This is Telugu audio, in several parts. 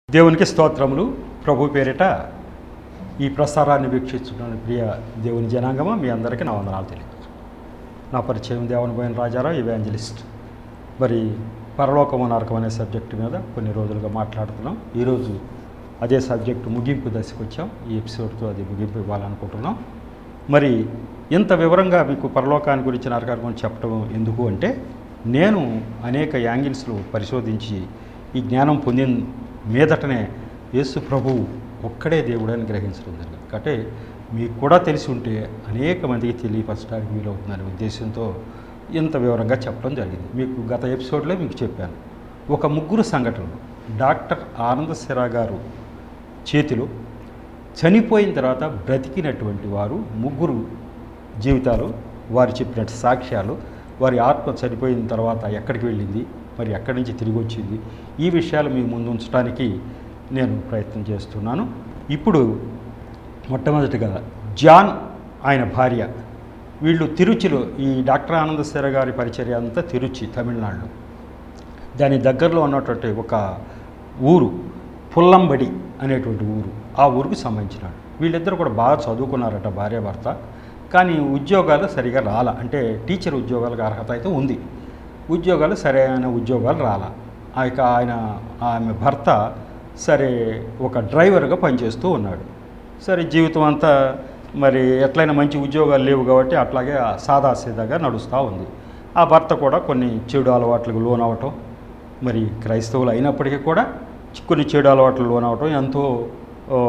దేవునికి స్తోత్రములు ప్రభు పేరిట ఈ ప్రసారాన్ని వీక్షిస్తున్న ప్రియ దేవుని జనాంగమా మీ అందరికీ నా వందనాలు తెలియదు నా పరిచయం దేవుని పోయిన రాజారావు ఇవాంజలిస్ట్ మరి పరలోకము నరకం అనే సబ్జెక్టు మీద కొన్ని రోజులుగా మాట్లాడుతున్నాం ఈరోజు అదే సబ్జెక్టు ముగింపు దశకు వచ్చాం ఈ ఎపిసోడ్తో అది ముగింపు ఇవ్వాలనుకుంటున్నాం మరి ఇంత వివరంగా మీకు పరలోకాన్ని గురించి నరకాన్ని గురించి చెప్పడం ఎందుకు అంటే నేను అనేక యాంగిల్స్లో పరిశోధించి ఈ జ్ఞానం పొందిన మీదటనే యేసు ప్రభు ఒక్కడే దేవుడని గ్రహించడం జరిగింది కాబట్టి మీకు కూడా తెలిసి ఉంటే అనేక మందికి తెలియపరచడానికి వీలవుతుందనే ఉద్దేశంతో ఇంత వివరంగా చెప్పడం జరిగింది మీకు గత ఎపిసోడ్లో మీకు చెప్పాను ఒక ముగ్గురు సంఘటనలు డాక్టర్ ఆనంద సిరా గారు చేతిలో చనిపోయిన తర్వాత బ్రతికినటువంటి వారు ముగ్గురు జీవితాలు వారు చెప్పినట్టు సాక్ష్యాలు వారి ఆత్మ చనిపోయిన తర్వాత ఎక్కడికి వెళ్ళింది మరి ఎక్కడి నుంచి తిరిగి వచ్చింది ఈ విషయాలు మీ ముందు ఉంచడానికి నేను ప్రయత్నం చేస్తున్నాను ఇప్పుడు మొట్టమొదటిగా జాన్ ఆయన భార్య వీళ్ళు తిరుచిలో ఈ డాక్టర్ ఆనందశర గారి పరిచర్య అంతా తిరుచి తమిళనాడులో దాని దగ్గరలో ఉన్నటువంటి ఒక ఊరు పుల్లంబడి అనేటువంటి ఊరు ఆ ఊరికి సంబంధించినాడు వీళ్ళిద్దరు కూడా బాగా చదువుకున్నారట భార్యాభర్త కానీ ఉద్యోగాలు సరిగా రాల అంటే టీచర్ ఉద్యోగాలకు అర్హత అయితే ఉంది ఉద్యోగాలు సరైన ఉద్యోగాలు రాల ఆ ఇక ఆయన ఆమె భర్త సరే ఒక డ్రైవర్గా పనిచేస్తూ ఉన్నాడు సరే జీవితం అంతా మరి ఎట్లయినా మంచి ఉద్యోగాలు లేవు కాబట్టి అట్లాగే సాదాసీదాగా నడుస్తూ ఉంది ఆ భర్త కూడా కొన్ని చెడు అలవాట్లకు లోనవటం మరి క్రైస్తవులు అయినప్పటికీ కూడా కొన్ని చెడు అలవాట్లు లోనవటం ఎంతో ఓ,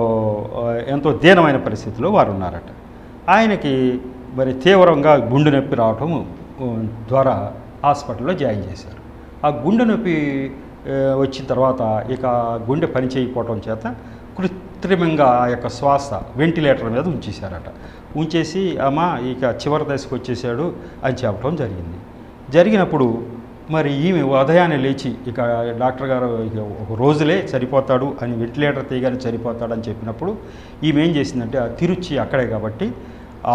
ఎంతో దీనమైన పరిస్థితిలో వారు ఉన్నారట ఆయనకి మరి తీవ్రంగా గుండె నొప్పి రావటం ఓ, ద్వారా హాస్పిటల్లో జాయిన్ చేశారు ఆ గుండె నొప్పి ఆ, వచ్చిన తర్వాత ఇక గుండె పని చేయకపోవటం చేత కృత్రిమంగా ఆ యొక్క శ్వాస వెంటిలేటర్ మీద ఉంచేశారట ఉంచేసి అమ్మ ఇక చివరి దశకు వచ్చేసాడు అని చెప్పడం జరిగింది జరిగినప్పుడు మరి ఈమె ఉదయాన్నే లేచి ఇక డాక్టర్ గారు ఇక ఒక రోజులే చనిపోతాడు అని వెంటిలేటర్ తీయగానే చనిపోతాడు అని చెప్పినప్పుడు ఈమె ఏం చేసిందంటే ఆ తిరుచి అక్కడే కాబట్టి ఆ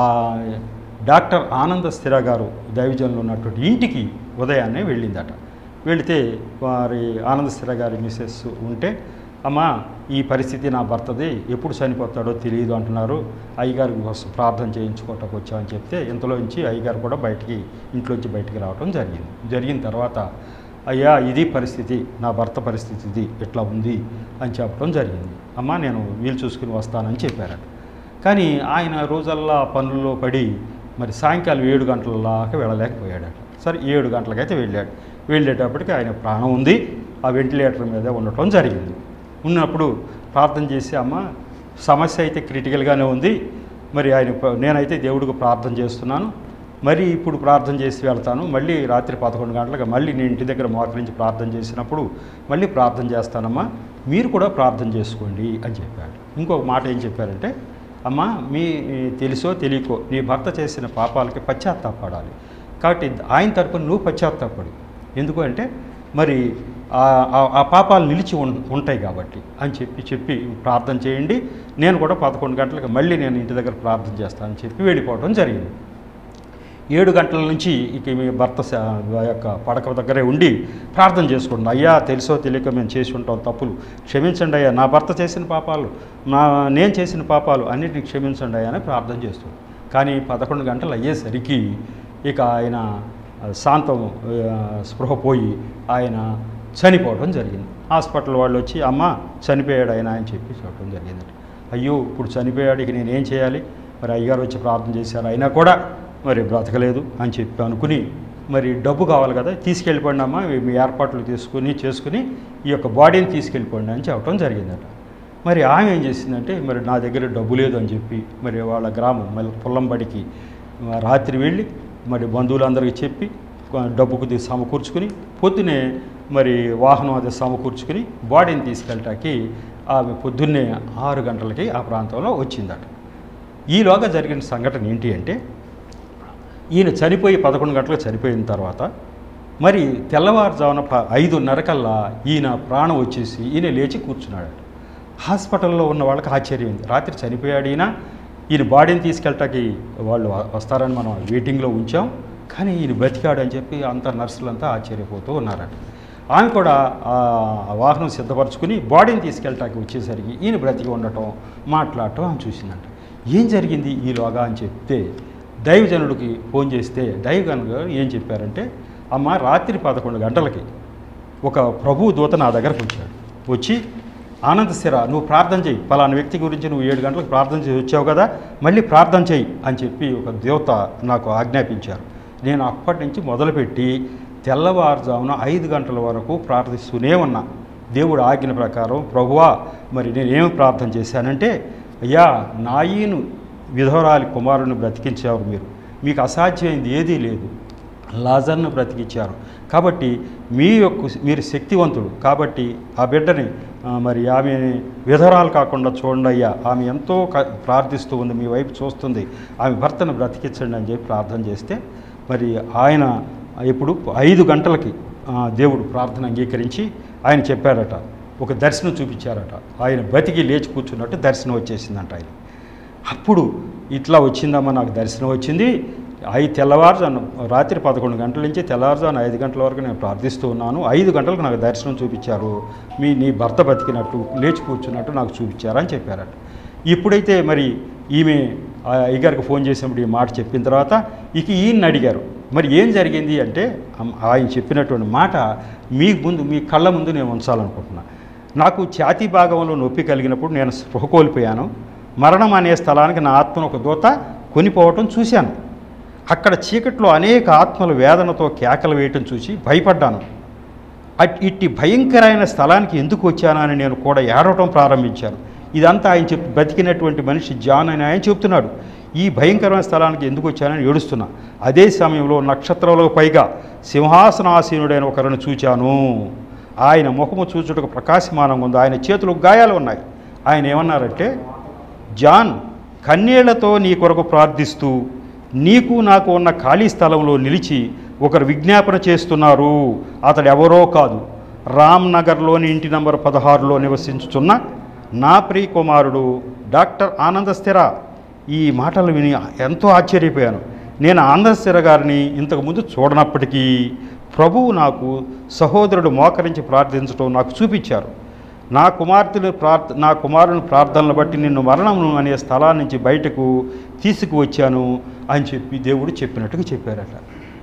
డాక్టర్ ఆనంద స్థిర గారు దైవజనులు ఉన్నటువంటి ఇంటికి ఉదయాన్నే వెళ్ళిందట వెళితే వారి ఆనంద స్థిర గారి మిస్సెస్ ఉంటే అమ్మా ఈ పరిస్థితి నా భర్తది ఎప్పుడు చనిపోతాడో తెలియదు అంటున్నారు అయ్యగారి కోసం ప్రార్థన చేయించుకోవటానికి వచ్చామని చెప్తే ఇంతలోంచి అయ్యగారు కూడా బయటికి ఇంట్లోంచి బయటికి రావడం జరిగింది జరిగిన తర్వాత అయ్యా ఇది పరిస్థితి నా భర్త పరిస్థితి ఇది ఇట్లా ఉంది అని చెప్పడం జరిగింది అమ్మా నేను వీలు చూసుకుని వస్తానని చెప్పారట కానీ ఆయన రోజల్లా పనుల్లో పడి మరి సాయంకాలం ఏడు గంటలలాగా వెళ్ళలేకపోయాడట సరే ఏడు గంటలకైతే వెళ్ళాడు వెళ్ళేటప్పటికి ఆయన ప్రాణం ఉంది ఆ వెంటిలేటర్ మీద ఉండటం జరిగింది ఉన్నప్పుడు ప్రార్థన చేసి అమ్మ సమస్య అయితే క్రిటికల్గానే ఉంది మరి ఆయన ప్ర- నేనైతే దేవుడికి ప్రార్థన చేస్తున్నాను మరి ఇప్పుడు ప్రార్థన చేసి వెళ్తాను మళ్ళీ రాత్రి పదకొండు గంటలకు మళ్ళీ నేను ఇంటి దగ్గర మోకరించి ప్రార్థన చేసినప్పుడు మళ్ళీ ప్రార్థన చేస్తానమ్మా మీరు కూడా ప్రార్థన చేసుకోండి అని చెప్పాడు ఇంకొక మాట ఏం చెప్పారంటే అమ్మా మీ తెలుసో తెలియకో నీ భర్త చేసిన పాపాలకి పశ్చాత్తాపడాలి కాబట్టి ఆయన తరపున నువ్వు పశ్చాత్తాపడు ఎందుకు అంటే మరి ఆ- ఆ- ఆ పాపాలు నిలిచి ఉం- ఉంటాయి కాబట్టి అని చెప్పి చెప్పి ప్రార్థన చేయండి నేను కూడా పదకొండు గంటలకు మళ్ళీ నేను ఇంటి దగ్గర ప్రార్థన చేస్తానని చెప్పి వెళ్ళిపోవడం జరిగింది ఏడు గంటల నుంచి ఇక మీ భర్త స- యొక్క పడక దగ్గరే ఉండి ప్రార్థన చేసుకోండి అయ్యా తెలుసో తెలియక మేము చేసి ఉంటాం తప్పులు క్షమించండి అయ్యా నా భర్త చేసిన పాపాలు నా నేను చేసిన పాపాలు అన్నిటిని క్షమించండి అయ్యా అని ప్రార్థన చేస్తుంది కానీ పదకొండు గంటలు అయ్యేసరికి ఇక ఆయన ఆ, శాంతం ఆ, స్పృహ పోయి ఆయన చనిపోవడం జరిగింది హాస్పిటల్ వాళ్ళు వచ్చి అమ్మ చనిపోయాడు ఆయన అని చెప్పి చెప్పడం జరిగింది అయ్యో ఇప్పుడు చనిపోయాడు ఇక నేనేం చేయాలి మరి అయ్యగారు వచ్చి ప్రార్థన చేశారు అయినా కూడా మరి బ్రతకలేదు అని చెప్పి అనుకుని మరి డబ్బు కావాలి కదా తీసుకెళ్ళిపోండి అమ్మా ఇవి మీ ఏర్పాట్లు తీసుకుని చేసుకుని ఈ యొక్క బాడీని తీసుకెళ్ళిపోండి అని చెప్పడం జరిగిందట మరి ఆమె ఏం చేసిందంటే మరి నా దగ్గర డబ్బు లేదు అని చెప్పి మరి వాళ్ళ గ్రామం మళ్ళీ పుల్లంబడికి ఆ, రాత్రి వెళ్ళి మరి బంధువులందరికీ చెప్పి కొ- డబ్బుకు తీ- సమకూర్చుకుని పొద్దునే మరి వాహనం అది సమకూర్చుకుని బాడీని తీసుకెళ్ళటానికి ఆమె పొద్దున్నే ఆరు గంటలకి ఆ ప్రాంతంలో వచ్చిందట ఈలోగా జరిగిన సంఘటన ఏంటి అంటే ఈయన చనిపోయి పదకొండు గంటలకు చనిపోయిన తర్వాత మరి తెల్లవారుజామున ప ఐదున్నర కల్లా ఈయన ప్రాణం వచ్చేసి ఈయన లేచి కూర్చున్నాడు హాస్పిటల్లో ఉన్న వాళ్ళకి ఆశ్చర్యం ఉంది రాత్రి చనిపోయాడు ఈయన ఈయన బాడీని తీసుకెళ్ళటానికి వాళ్ళు వ- వస్తారని మనం వెయిటింగ్లో ఉంచాం కానీ ఈయన బతికాడు అని చెప్పి అంత నర్సులంతా ఆశ్చర్యపోతూ ఉన్నారట ఆమె కూడా ఆ వాహనం సిద్ధపరచుకుని బాడీని తీసుకెళ్ళటానికి వచ్చేసరికి ఈయన బ్రతికి ఉండటం మాట్లాడటం ఆమె చూసిందంట ఏం జరిగింది ఈలోగా అని చెప్తే దైవజనుడికి ఫోన్ చేస్తే దైవజనుడు గారు ఏం చెప్పారంటే అమ్మ రాత్రి పదకొండు గంటలకి ఒక ప్రభు దూత నా దగ్గరకు వచ్చాడు వచ్చి ఆనంద స్థిర నువ్వు ప్రార్థన చేయి పలానా వ్యక్తి గురించి నువ్వు ఏడు గంటలకు ప్రార్థన చేసి వచ్చావు కదా మళ్ళీ ప్రార్థన చేయి అని చెప్పి ఒక దేవత నాకు ఆజ్ఞాపించారు నేను అప్పటి నుంచి మొదలుపెట్టి తెల్లవారుజామున ఐదు గంటల వరకు ప్రార్థిస్తూనే ఉన్నా దేవుడు ఆజ్ఞ ప్రకారం ప్రభువా మరి నేనేం ప్రార్థన చేశానంటే అయ్యా నాయీను విధవరాలి కుమారుని బ్రతికించారు మీరు మీకు అసాధ్యమైంది ఏదీ లేదు లాజర్ను బ్రతికించారు కాబట్టి మీ యొక్క మీరు శక్తివంతుడు కాబట్టి ఆ బిడ్డని ఆ, మరి ఆమె విధరాలు కాకుండా చూడండి అయ్యా ఆమె ఎంతో క- ప్రార్థిస్తూ ఉంది మీ వైపు చూస్తుంది ఆమె భర్తను బ్రతికించండి అని చెప్పి ప్రార్థన చేస్తే మరి ఆయన ఇప్పుడు ఐదు గంటలకి ఆ, దేవుడు ప్రార్థన అంగీకరించి ఆయన చెప్పారట ఒక దర్శనం చూపించారట ఆయన బతికి లేచి కూర్చున్నట్టు దర్శనం వచ్చేసిందంట ఆయన అప్పుడు ఇట్లా వచ్చిందమ్మా నాకు దర్శనం వచ్చింది ఐదు తెల్లవారుజాను రాత్రి పదకొండు గంటల నుంచి తెల్లవారుజాను ఐదు గంటల వరకు నేను ప్రార్థిస్తూ ఉన్నాను ఐదు గంటలకు నాకు దర్శనం చూపించారు మీ నీ భర్త బతికినట్టు లేచి కూర్చున్నట్టు నాకు చూపించారు అని చెప్పారట ఇప్పుడైతే మరి ఈమె ఆ అయ్యగారికి ఫోన్ చేసినప్పుడు ఈ మాట చెప్పిన తర్వాత ఇక ఈయన్ని అడిగారు మరి ఏం జరిగింది అంటే అమ్- ఆయన చెప్పినటువంటి మాట మీ ముందు మీ కళ్ళ ముందు నేను ఉంచాలనుకుంటున్నా నాకు ఛాతీ భాగంలో నొప్పి కలిగినప్పుడు నేను స్పృహ కోల్పోయాను మరణం అనే స్థలానికి నా ఆత్మను ఒక దూత కొనిపోవటం చూశాను అక్కడ చీకట్లో అనేక ఆత్మలు వేదనతో కేకలు వేయటం చూసి భయపడ్డాను అట్- ఇట్టి భయంకరమైన స్థలానికి ఎందుకు వచ్చానని నేను కూడా ఏడవటం ప్రారంభించాను ఇదంతా ఆయన చెప్పి బతికినటువంటి మనిషి జాన్ అని ఆయన చెప్తున్నాడు ఈ భయంకరమైన స్థలానికి ఎందుకు వచ్చానని ఏడుస్తున్నా అదే సమయంలో నక్షత్రాలకు పైగా సింహాసనాసీనుడైన ఒకరిని చూచాను ఆయన ముఖము చూచుటకు ప్రకాశమానంగా ఉంది ఆయన చేతులకు గాయాలు ఉన్నాయి ఆయన ఏమన్నారంటే జాన్ కన్నీళ్లతో నీ కొరకు ప్రార్థిస్తూ నీకు నాకు ఉన్న ఖాళీ స్థలంలో నిలిచి ఒకరు విజ్ఞాపన చేస్తున్నారు అతడు ఎవరో కాదు రామ్ నగర్లోని ఇంటి నంబర్ పదహారులో నివసించుచున్న నా ప్రియ కుమారుడు డాక్టర్ ఆనంద స్థిర ఈ మాటలు విని ఎంతో ఆశ్చర్యపోయాను నేను ఆనంద స్థిర గారిని ఇంతకుముందు చూడనప్పటికీ ప్రభువు నాకు సహోదరుడు మోకరించి ప్రార్థించడం నాకు చూపించారు నా కుమార్తెలు ప్రార్థ నా కుమారుని ప్రార్థనలు బట్టి నిన్ను మరణం అనే స్థలాన్ని నుంచి బయటకు తీసుకువచ్చాను అని చెప్పి దేవుడు చెప్పినట్టుగా చెప్పారట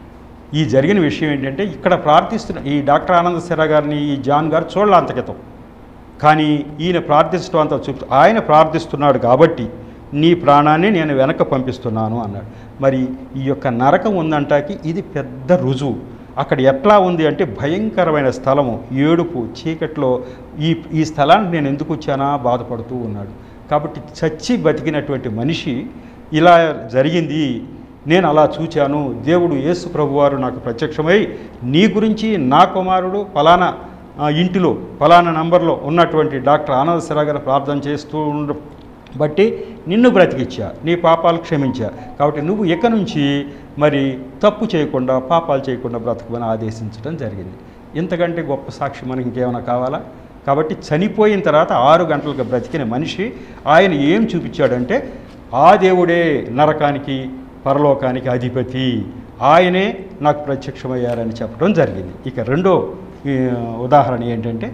ఈ జరిగిన విషయం ఏంటంటే ఇక్కడ ప్రార్థిస్తున్న ఈ డాక్టర్ ఆనంద సిరా గారిని ఈ జాన్ గారు చూడాల అంత క్రితం కానీ ఈయన ప్రార్థించడం అంత చూపు ఆయన ప్రార్థిస్తున్నాడు కాబట్టి నీ ప్రాణాన్ని నేను వెనక పంపిస్తున్నాను అన్నాడు మరి ఈ యొక్క నరకం ఉందంటాకి ఇది పెద్ద రుజువు అక్కడ ఎట్లా ఉంది అంటే భయంకరమైన స్థలము ఏడుపు చీకట్లో ఈ ఈ స్థలానికి నేను ఎందుకు వచ్చానా బాధపడుతూ ఉన్నాడు కాబట్టి చచ్చి బతికినటువంటి మనిషి ఇలా జరిగింది నేను అలా చూచాను దేవుడు యేసు ప్రభువారు నాకు ప్రత్యక్షమై నీ గురించి నా కుమారుడు ఫలానా ఆ, ఇంటిలో ఫలానా నంబర్లో ఉన్నటువంటి డాక్టర్ ఆనంద సిరా గారు ప్రార్థన చేస్తూ ఉండ బట్టి నిన్ను బ్రతికిచ్చా నీ పాపాలు క్షమించా కాబట్టి నువ్వు ఇక నుంచి మరి తప్పు చేయకుండా పాపాలు చేయకుండా బ్రతకమని ఆదేశించడం జరిగింది ఇంతకంటే గొప్ప సాక్షి మనకి ఇంకేమైనా కావాలా కాబట్టి చనిపోయిన తర్వాత ఆరు గంటలకు బ్రతికిన మనిషి ఆయన ఏం చూపించాడంటే ఆ దేవుడే నరకానికి పరలోకానికి అధిపతి ఆయనే నాకు ప్రత్యక్షమయ్యారని చెప్పడం జరిగింది ఇక రెండో ఈ, ఉదాహరణ ఏంటంటే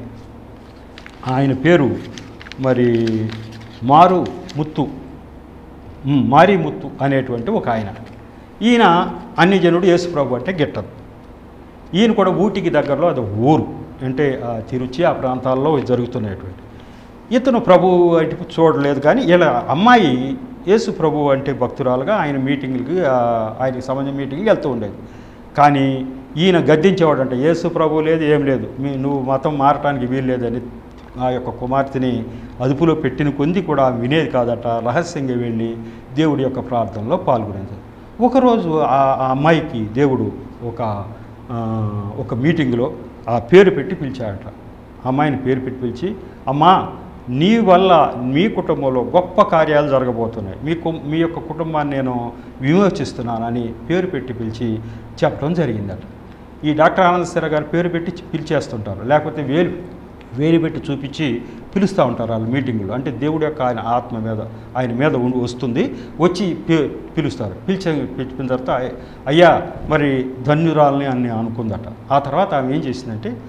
ఆయన పేరు మరి మారు ముత్తు ఉమ్, మారి ముత్తు అనేటువంటి ఒక ఆయన ఈయన అన్యజనుడు యేసుప్రభు అంటే గిట్టదు ఈయన కూడా ఊటికి దగ్గరలో అది ఊరు అంటే ఆ తిరుచి ఆ ప్రాంతాల్లో జరుగుతున్నటువంటి ఇతను ప్రభు వైపు చూడలేదు కానీ ఇలా అమ్మాయి యేసు ప్రభు అంటే భక్తురాలుగా ఆయన మీటింగ్లకి ఆ, ఆయనకి సంబంధించిన మీటింగ్కి వెళ్తూ ఉండేది కానీ ఈయన గద్దించేవాడు అంటే యేసు ప్రభు లేదు ఏం లేదు మీ నువ్వు మతం మారటానికి వీలు లేదని ఆ యొక్క కుమార్తెని అదుపులో పెట్టిన కొంది కూడా ఆమె వినేది కాదట రహస్యంగా వెళ్ళి దేవుడి యొక్క ప్రార్థనలో పాల్గొనేది ఒకరోజు ఆ ఆ అమ్మాయికి దేవుడు ఒక ఆ, ఒక మీటింగ్లో ఆ పేరు పెట్టి పిలిచాడట అమ్మాయిని పేరు పెట్టి పిలిచి అమ్మా నీ వల్ల మీ కుటుంబంలో గొప్ప కార్యాలు జరగబోతున్నాయి మీ కు మీ యొక్క కుటుంబాన్ని నేను విమోచిస్తున్నానని పేరు పెట్టి పిలిచి చెప్పడం జరిగిందట ఈ డాక్టర్ ఆనంద సిర గారు పేరు పెట్టి పిలిచేస్తుంటారు లేకపోతే వేలు వేలు పెట్టి చూపించి పిలుస్తూ ఉంటారు వాళ్ళు మీటింగులు అంటే దేవుడి యొక్క ఆయన ఆత్మ మీద ఆయన మీద ఉండి వస్తుంది వచ్చి పి- పిలుస్తారు పిలిచే పిలిచిన తర్వాత అయ్యా మరి ధన్యురాలని అని అనుకుందట ఆ తర్వాత ఆమె ఏం చేసిందంటే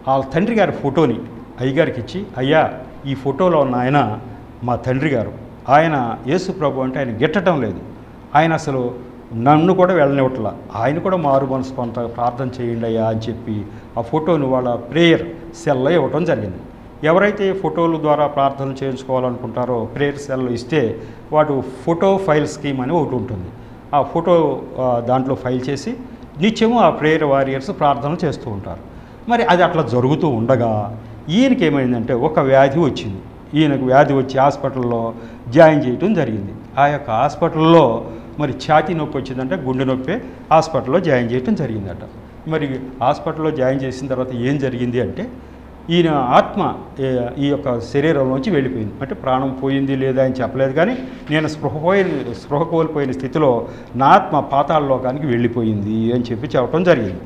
వాళ్ళ తండ్రి గారి ఫోటోని అయ్యగారికి ఇచ్చి అయ్యా ఈ ఫోటోలో ఉన్న ఆయన మా తండ్రి గారు ఆయన యేసు ప్రభు అంటే ఆయన గిట్టడం లేదు ఆయన అసలు నన్ను కూడా వెళ్ళనివ్వట్లా ఆయన కూడా మారు మనసు కొంత ప్రార్థన చేయండి అయ్యా అని చెప్పి ఆ ఫోటోను వాళ్ళ ప్రేయర్ సెల్లో ఇవ్వటం జరిగింది ఎవరైతే ఫోటోల ద్వారా ప్రార్థన చేయించుకోవాలనుకుంటారో ప్రేయర్ సెల్ ఇస్తే వాడు ఫోటో ఫైల్ స్కీమ్ అని ఒకటి ఉంటుంది ఆ ఫోటో ఆ, దాంట్లో ఫైల్ చేసి నిత్యము ఆ ప్రేయర్ వారియర్స్ ప్రార్థన చేస్తూ ఉంటారు మరి అది అట్లా జరుగుతూ ఉండగా ఈయనకి ఏమైందంటే ఒక వ్యాధి వచ్చింది ఈయనకు వ్యాధి వచ్చి హాస్పిటల్లో జాయిన్ చేయటం జరిగింది ఆ యొక్క హాస్పిటల్లో మరి ఛాతీ నొప్పి వచ్చిందంటే గుండె నొప్పి హాస్పిటల్లో జాయిన్ చేయటం జరిగిందట మరి హాస్పిటల్లో జాయిన్ చేసిన తర్వాత ఏం జరిగింది అంటే ఈయన ఆత్మ ఏ- ఈ యొక్క శరీరంలోంచి వెళ్ళిపోయింది అంటే ప్రాణం పోయింది లేదా అని చెప్పలేదు కానీ నేను స్పృహ పోయిన స్పృహ కోల్పోయిన స్థితిలో నా ఆత్మ పాతాళలోకానికి వెళ్ళిపోయింది అని చెప్పి చెప్పడం జరిగింది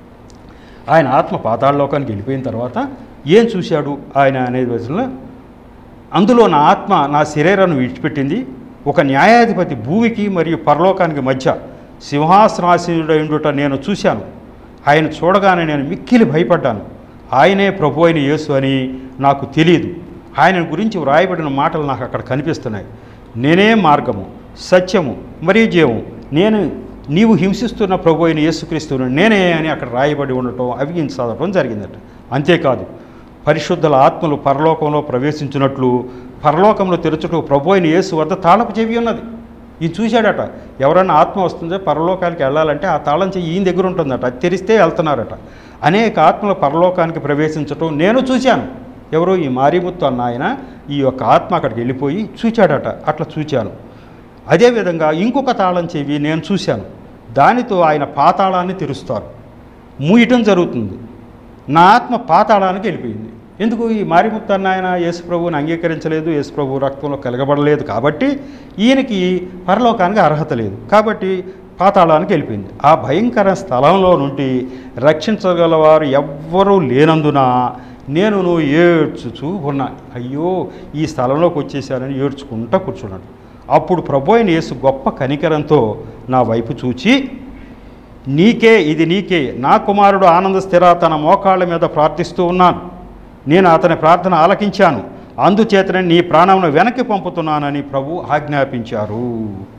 ఆయన ఆత్మ పాతాళలోకానికి వెళ్ళిపోయిన తర్వాత ఏం చూశాడు ఆయన అనేది వచనంలో అందులో నా ఆత్మ నా శరీరాన్ని విడిచిపెట్టింది ఒక న్యాయాధిపతి భూమికి మరియు పరలోకానికి మధ్య సింహాసనాసీనుడైండుట నేను చూశాను ఆయన చూడగానే నేను మిక్కిలి భయపడ్డాను ఆయనే ప్రభు అయిన యేసు అని నాకు తెలియదు ఆయన గురించి వ్రాయబడిన మాటలు నాకు అక్కడ కనిపిస్తున్నాయి నేనే మార్గము సత్యము మరియు జీవం నేను నీవు హింసిస్తున్న ప్రభు అయిన యేసుక్రీస్తును నేనే అని అక్కడ రాయబడి ఉండటం అవిగించడం జరిగిందట అంతేకాదు పరిశుద్ధుల ఆత్మలు పరలోకంలో ప్రవేశించినట్లు పరలోకంలో తెరచుటకు ప్రభు అయిన యేసు వద్ద తాళపు చెవి ఉన్నది ఇది చూశాడట ఎవరన్నా ఆత్మ వస్తుందో పరలోకానికి వెళ్ళాలంటే ఆ తాళం చెయ్యి ఈయన దగ్గర ఉంటుందట అది తెరిస్తే వెళ్తున్నారట అనేక ఆత్మలు పరలోకానికి ప్రవేశించటం నేను చూశాను ఎవరో ఈ మారిముత్తు అన్న ఆయన ఈ యొక్క ఆత్మ అక్కడికి వెళ్ళిపోయి చూచాడట అట్లా చూచాను అదేవిధంగా ఇంకొక తాళం చెవి నేను చూశాను దానితో ఆయన పాతాళాన్ని తెరుస్తారు మూయటం జరుగుతుంది నా ఆత్మ పాతాళానికి వెళ్ళిపోయింది ఎందుకు ఈ మారిముత్తన్న ఆయన యేసుప్రభువుని అంగీకరించలేదు యేసుప్రభు రక్తంలో కలగబడలేదు కాబట్టి ఈయనకి పరలోకానికి అర్హత లేదు కాబట్టి పాతాళానికి వెళ్ళిపోయింది ఆ భయంకర స్థలంలో నుండి రక్షించగలవారు ఎవ్వరూ లేనందున నేను నువ్వు ఏడ్చుచూ ఉన్నా అయ్యో ఈ స్థలంలోకి వచ్చేసానని ఏడ్చుకుంటా కూర్చున్నాడు అప్పుడు ప్రభు అయిన యేసు గొప్ప కనికరంతో నా వైపు చూచి నీకే ఇది నీకే నా కుమారుడు ఆనంద స్థిర తన మోకాళ్ళ మీద ప్రార్థిస్తూ ఉన్నాను నేను అతని ప్రార్థన ఆలకించాను అందుచేతనే నీ ప్రాణమును వెనక్కి పంపుతున్నానని ప్రభు ఆజ్ఞాపించారు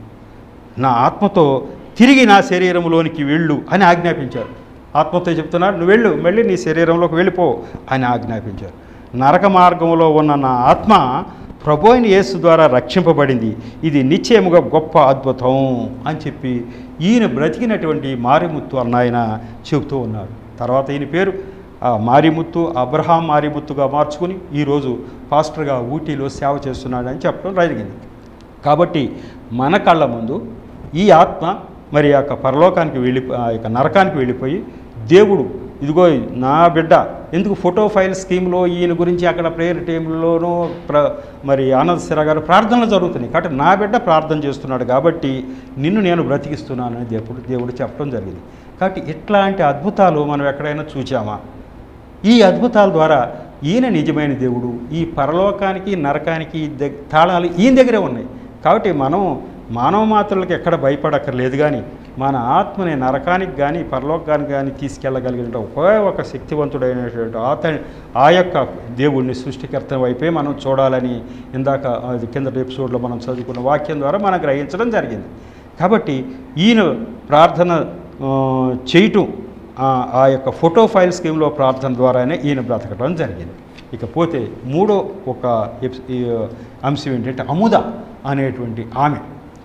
నా ఆత్మతో తిరిగి నా శరీరంలోనికి వెళ్ళు అని ఆజ్ఞాపించారు ఆత్మతో చెప్తున్నారు నువ్వు వెళ్ళు మళ్ళీ నీ శరీరంలోకి వెళ్ళిపో అని ఆజ్ఞాపించారు నరక మార్గంలో ఉన్న నా ఆత్మ ప్రభు అయిన యేసు ద్వారా రక్షింపబడింది ఇది నిశ్చయముగా గొప్ప అద్భుతం అని చెప్పి ఈయన బ్రతికినటువంటి మారిముత్తు అన్న ఆయన చెబుతూ ఉన్నాడు తర్వాత ఈయన పేరు ఆ మారిముత్తు అబ్రహాం మారిముత్తుగా మార్చుకుని ఈరోజు పాస్టర్గా ఊటీలో సేవ చేస్తున్నాడని చెప్పడం జరిగింది కాబట్టి మన కళ్ళ ముందు ఈ ఆత్మ మరి ఆ యొక్క పరలోకానికి వెళ్ళి ఆ యొక్క నరకానికి వెళ్ళిపోయి దేవుడు ఇదిగో నా బిడ్డ ఎందుకు ఫోటో ఫైల్ స్కీమ్లో ఈయన గురించి అక్కడ ప్రేయర్ టైంలోనూ ప్ర మరి ఆనంద్ సిరా గారు ప్రార్థనలు జరుగుతున్నాయి కాబట్టి నా బిడ్డ ప్రార్థన చేస్తున్నాడు కాబట్టి నిన్ను నేను బ్రతికిస్తున్నానని దేవుడు దేవుడు చెప్పడం జరిగింది కాబట్టి ఇట్లాంటి అద్భుతాలు మనం ఎక్కడైనా చూచామా ఈ అద్భుతాల ద్వారా ఈయన నిజమైన దేవుడు ఈ పరలోకానికి నరకానికి దగ్- తాళాలు ఈయన దగ్గరే ఉన్నాయి కాబట్టి మనం మానవ మాత్రలకు ఎక్కడ భయపడక్కర్లేదు కానీ మన ఆత్మని నరకానికి కానీ పరలోకానికి కానీ తీసుకెళ్ళగలిగిన ఒకే ఒక శక్తివంతుడైనటువంటి అతని ఆ యొక్క దేవుడిని సృష్టికర్త వైపే మనం చూడాలని ఇందాక అది కింద ఎపిసోడ్లో మనం చదువుకున్న వాక్యం ద్వారా మనం గ్రహించడం జరిగింది కాబట్టి ఈయన ప్రార్థన ఆ, చేయటం ఆ ఆ యొక్క ఫోటో ఫైల్ స్కీమ్లో ప్రార్థన ద్వారానే ఈయన బ్రతకడం జరిగింది ఇకపోతే మూడో ఒక ఎప్స్- ఈ అంశం ఏంటంటే అముద అనేటువంటి ఆమె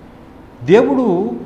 దేవుడు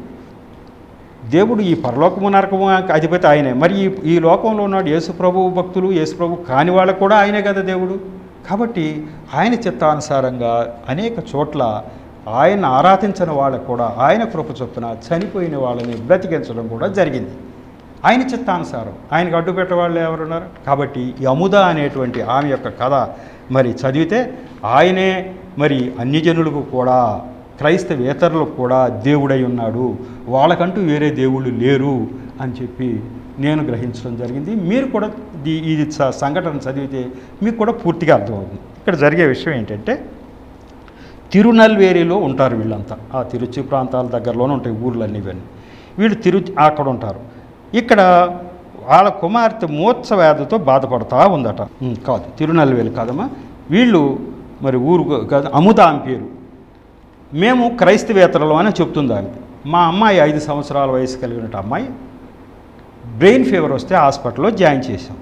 దేవుడు ఈ పరలోకము నరకము అధిపతి ఆయనే మరి ఈ ఈ లోకంలో ఉన్నాడు యేసుప్రభు భక్తులు యేసుప్రభు కాని వాళ్ళకు కూడా ఆయనే కదా దేవుడు కాబట్టి ఆయన చిత్తానుసారంగా అనేక చోట్ల ఆయన ఆరాధించని వాళ్ళకు కూడా ఆయన కృప చొప్పున చనిపోయిన వాళ్ళని బ్రతికించడం కూడా జరిగింది ఆయన చిత్తానుసారం ఆయనకు అడ్డు పెట్టేవాళ్ళు ఎవరున్నారు కాబట్టి ఈ అముద అనేటువంటి ఆమె యొక్క కథ మరి చదివితే ఆయనే మరి అన్యజనులకు కూడా క్రైస్తవేతరులకు కూడా దేవుడై ఉన్నాడు వాళ్ళకంటూ వేరే దేవుళ్ళు లేరు అని చెప్పి నేను గ్రహించడం జరిగింది మీరు కూడా ఈ- ఇది స- సంఘటన చదివితే మీకు కూడా పూర్తిగా అర్థమవుతుంది ఇక్కడ జరిగే విషయం ఏంటంటే తిరునల్వేలిలో ఉంటారు వీళ్ళంతా ఆ తిరుచి ప్రాంతాల దగ్గరలోనే ఉంటాయి ఊర్లన్నీ ఇవన్నీ వీళ్ళు తిరు అక్కడ ఉంటారు ఇక్కడ వాళ్ళ కుమార్తె మూర్ఛ వ్యాధితో బాధపడతా ఉందట ఉమ్, కాదు తిరునల్వేలు కాదమ్మా వీళ్ళు మరి ఊరు కాదు అముద ఆమె పేరు మేము క్రైస్తవేతరులు అని చెప్తుంది ఆమె మా అమ్మాయి ఐదు సంవత్సరాల వయసు కలిగిన అమ్మాయి బ్రెయిన్ ఫీవర్ వస్తే హాస్పిటల్లో జాయిన్ చేసాం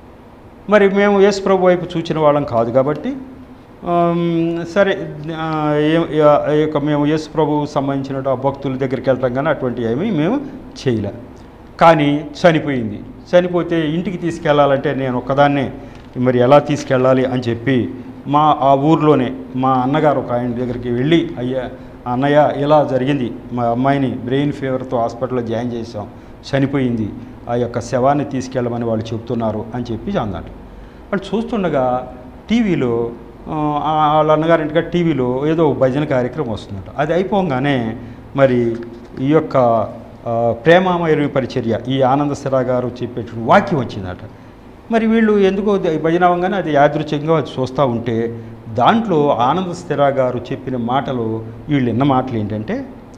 మరి మేము యేసు ప్రభు వైపు చూచిన వాళ్ళం కాదు కాబట్టి ఆమ్, సరే ఆ, ఏ- ఆ, ఈ యొక్క మేము యేసు ప్రభు సంబంధించిన ఆ భక్తుల దగ్గరికి వెళ్తాం కానీ అటువంటి ఏమీ మేము చేయలే కానీ చనిపోయింది చనిపోతే ఇంటికి తీసుకెళ్ళాలంటే నేను ఒక్కదాన్నే మరి ఎలా తీసుకెళ్ళాలి అని చెప్పి మా ఆ ఊర్లోనే మా అన్నగారు ఒక ఆయన దగ్గరికి వెళ్ళి అయ్యా అన్నయ్య ఇలా జరిగింది మా అమ్మాయిని బ్రెయిన్ ఫీవర్తో హాస్పిటల్లో జాయిన్ చేసాం చనిపోయింది ఆ యొక్క శవాన్ని తీసుకెళ్ళమని వాళ్ళు చెప్తున్నారు అని చెప్పి అన్నాడు వాళ్ళు చూస్తుండగా టీవీలో ఆ, వాళ్ళ అన్నగారింటిగా టీవీలో ఏదో భజన కార్యక్రమం వస్తుందట అది అయిపోగానే మరి ఈ యొక్క ఆ, ప్రేమామయ పరిచర్య ఈ ఆనంద సిరా గారు చెప్పేటువంటి వాక్యం వచ్చిందట మరి వీళ్ళు ఎందుకో అది భజన అవ్వగానే అది యాదృచ్ఛికంగా అది చూస్తూ ఉంటే దాంట్లో ఆనంద స్థిరా గారు చెప్పిన మాటలు వీళ్ళు విన్న మాటలు ఏంటంటే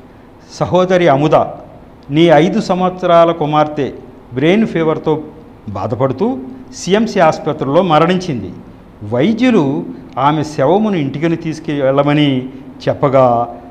సహోదరి అముద నీ ఐదు సంవత్సరాల కుమార్తె బ్రెయిన్ ఫీవర్తో బాధపడుతూ సిఎంసి ఆసుపత్రిలో మరణించింది వైద్యులు ఆమె శవమును ఇంటికి తీసుకెళ్ళమని చెప్పగా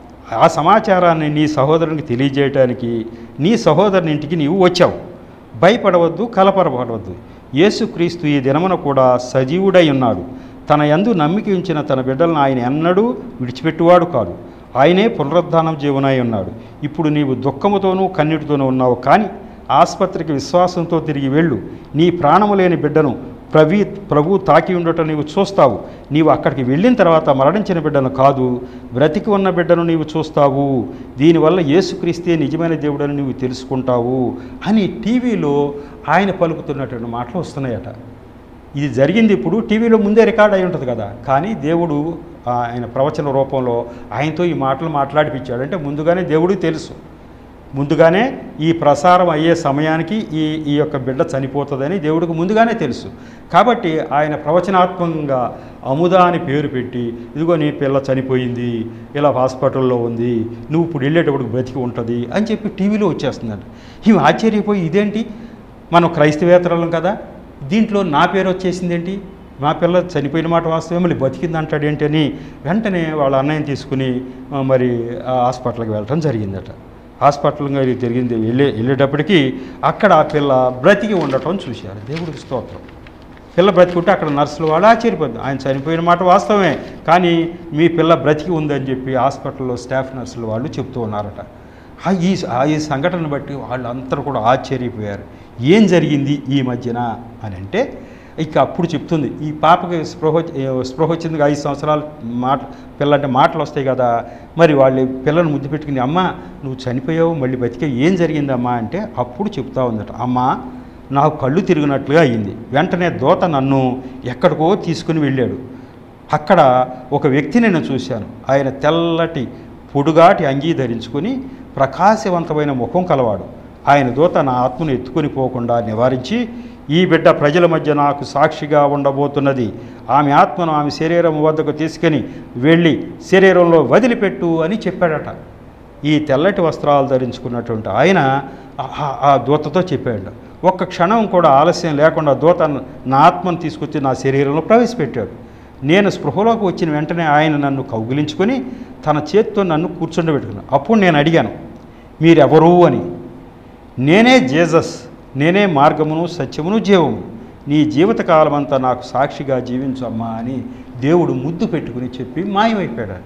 ఆ సమాచారాన్ని నీ సహోదరునికి తెలియజేయటానికి నీ సహోదరుని ఇంటికి నీవు వచ్చావు భయపడవద్దు కలపరపడవద్దు యేసుక్రీస్తు ఈ దినమున కూడా సజీవుడై ఉన్నాడు తన యందు నమ్మిక ఉంచిన తన బిడ్డలను ఆయన ఎన్నడూ విడిచిపెట్టువాడు కాదు ఆయనే పునరుద్ధానం జీవనై ఉన్నాడు ఇప్పుడు నీవు దుఃఖముతోనూ కన్నీటితోనూ ఉన్నావు కానీ ఆసుపత్రికి విశ్వాసంతో తిరిగి వెళ్ళు నీ ప్రాణము లేని బిడ్డను ప్రవీ ప్రభు తాకి ఉండటం నీవు చూస్తావు నీవు అక్కడికి వెళ్ళిన తర్వాత మరణించిన బిడ్డను కాదు బ్రతికి ఉన్న బిడ్డను నీవు చూస్తావు దీనివల్ల యేసుక్రీస్తే నిజమైన దేవుడని నీవు తెలుసుకుంటావు అని టీవీలో ఆయన పలుకుతున్నటువంటి మాటలు వస్తున్నాయట ఇది జరిగింది ఇప్పుడు టీవీలో ముందే రికార్డ్ అయి ఉంటుంది కదా కానీ దేవుడు ఆయన ప్రవచన రూపంలో ఆయనతో ఈ మాటలు మాట్లాడిపించాడు అంటే ముందుగానే దేవుడికి తెలుసు ముందుగానే ఈ ప్రసారం అయ్యే సమయానికి ఈ ఈ యొక్క బిడ్డ చనిపోతుందని దేవుడికి ముందుగానే తెలుసు కాబట్టి ఆయన ప్రవచనాత్మకంగా అముద అని పేరు పెట్టి ఇదిగో నీ పిల్ల చనిపోయింది ఇలా హాస్పిటల్లో ఉంది నువ్వు ఇప్పుడు వెళ్ళేటప్పుడు బ్రతికి ఉంటుంది అని చెప్పి టీవీలో వచ్చేస్తుందంట ఇవి ఆశ్చర్యపోయి ఇదేంటి మనం క్రైస్తవేతరులం కదా దీంట్లో నా పేరు వచ్చేసింది ఏంటి మా పిల్ల చనిపోయిన మాట వాస్తవం మళ్ళీ బతికింది అంటాడు ఏంటి అని వెంటనే వాళ్ళ అన్నయ్యని తీసుకుని ఆ, మరి ఆ హాస్పిటల్కి వెళ్ళటం జరిగిందట హాస్పిటల్కి జరిగింది వెళ్ళే వెళ్ళేటప్పటికి అక్కడ ఆ పిల్ల బ్రతికి ఉండటం చూశారు దేవుడికి స్తోత్రం పిల్ల బ్రతికుంటే అక్కడ నర్సులు వాళ్ళు ఆశ్చర్యపోద్ది ఆయన చనిపోయిన మాట వాస్తవమే కానీ మీ పిల్ల బ్రతికి ఉందని చెప్పి హాస్పిటల్లో స్టాఫ్ నర్సులు వాళ్ళు చెప్తూ ఉన్నారట ఆ ఈ ఆ ఈ సంఘటన బట్టి వాళ్ళందరూ కూడా ఆశ్చర్యపోయారు ఏం జరిగింది ఈ మధ్యన అని అంటే ఇక అప్పుడు చెప్తుంది ఈ పాపకి స్పృహ వచ్చి- ఏ, స్పృహ వచ్చింది ఐదు సంవత్సరాలు మాట పిల్లంటే మాటలు వస్తాయి కదా మరి వాళ్ళు పిల్లని ముద్దు పెట్టుకుని అమ్మ నువ్వు చనిపోయావు మళ్ళీ బతికే ఏం జరిగిందమ్మా అంటే అప్పుడు చెప్తా ఉందట అమ్మ నాకు కళ్ళు తిరిగినట్లుగా అయింది వెంటనే దోత నన్ను ఎక్కడికో తీసుకుని వెళ్ళాడు అక్కడ ఒక వ్యక్తిని నేను చూశాను ఆయన తెల్లటి పొడుగాటి అంగీ ధరించుకొని ప్రకాశవంతమైన ముఖం కలవాడు ఆయన దూత నా ఆత్మను ఎత్తుకొని పోకుండా నివారించి ఈ బిడ్డ ప్రజల మధ్య నాకు సాక్షిగా ఉండబోతున్నది ఆమె ఆత్మను ఆమె శరీరం వద్దకు తీసుకొని వెళ్ళి శరీరంలో వదిలిపెట్టు అని చెప్పాడట ఈ తెల్లటి వస్త్రాలు ధరించుకున్నటువంటి ఆయన ఆ- ఆ- ఆ దూతతో చెప్పాడు ఒక్క క్షణం కూడా ఆలస్యం లేకుండా దూత నా ఆత్మను తీసుకొచ్చి నా శరీరంలో ప్రవేశపెట్టాడు నేను స్పృహలోకి వచ్చిన వెంటనే ఆయన నన్ను కౌగిలించుకొని తన చేతితో నన్ను కూర్చుండబెట్టుకున్నాను అప్పుడు నేను అడిగాను మీరెవరు అని నేనే జేజస్ నేనే మార్గమును సత్యమును జీవము నీ జీవితకాలమంతా నాకు సాక్షిగా జీవించమ్మా అని దేవుడు ముద్దు పెట్టుకుని చెప్పి మాయమైపోయాడు